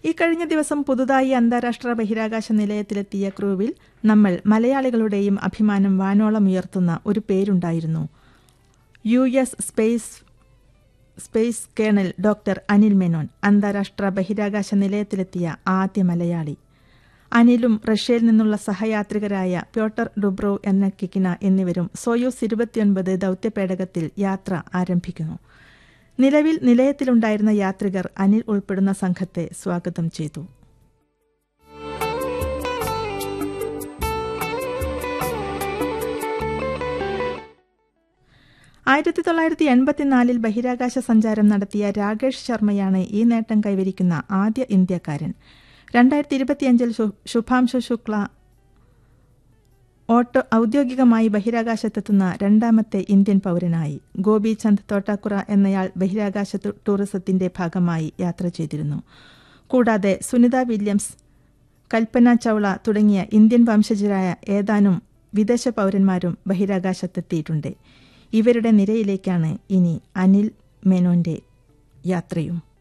ഇക്കഴിഞ്ഞ ദിവസം പുതുതായി അന്താരാഷ്ട്ര ബഹിരാകാശ നിലയത്തിലെത്തിയ ക്രൂവിൽ നമ്മൾ മലയാളികളുടെയും അഭിമാനം വാനോളം ഉയർത്തുന്ന ഒരു പേരുണ്ടായിരുന്നു U S space space colonel doctor Anil Menon അന്താരാഷ്ട്ര ബഹിരാകാശ നിലയത്തിലെത്തിയ ആദ്യ മലയാളി അനിലും റഷ്യയിൽ നിന്നുള്ള സഹയാത്രികരായ പ്യോട്ടർ ഡുബ്രോ എന്ന കിക്കിന എന്നിവരും സോയൂസ് ഇരുപത്തിയൊൻപത് ദൗത്യപേടകത്തിൽ യാത്ര ആരംഭിക്കുന്നു നിലവിൽ നിലയത്തിലുണ്ടായിരുന്ന യാത്രികർ അനിൽ ഉൾപ്പെടുന്ന സംഘത്തെ സ്വാഗതം ചെയ്തു ആയിരത്തി തൊള്ളായിരത്തി എൺപത്തിനാലിൽ ബഹിരാകാശ സഞ്ചാരം നടത്തിയ രാകേഷ് ശർമ്മയാണ് ഈ നേട്ടം കൈവരിക്കുന്ന ആദ്യ ഇന്ത്യക്കാരൻ രണ്ടായിരത്തി ഇരുപത്തിയഞ്ചിൽ ശുഭാംശു ശുക്ല ഓട്ടോ ഔദ്യോഗികമായി ബഹിരാകാശത്തെത്തുന്ന രണ്ടാമത്തെ ഇന്ത്യൻ പൗരനായി ഗോപി ചന്ദ് തോട്ടാക്കുറ എന്നയാൾ ബഹിരാകാശ ടൂറിസത്തിന്റെ ഭാഗമായി യാത്ര ചെയ്തിരുന്നു കൂടാതെ സുനിത വില്യംസ് കൽപ്പന ചൌള തുടങ്ങിയ ഇന്ത്യൻ വംശജരായ ഏതാനും വിദേശ പൗരന്മാരും ബഹിരാകാശത്തെത്തിയിട്ടുണ്ട് ഇവരുടെ നിരയിലേക്കാണ് ഇനി അനിൽ മേനോന്റെ യാത്രയും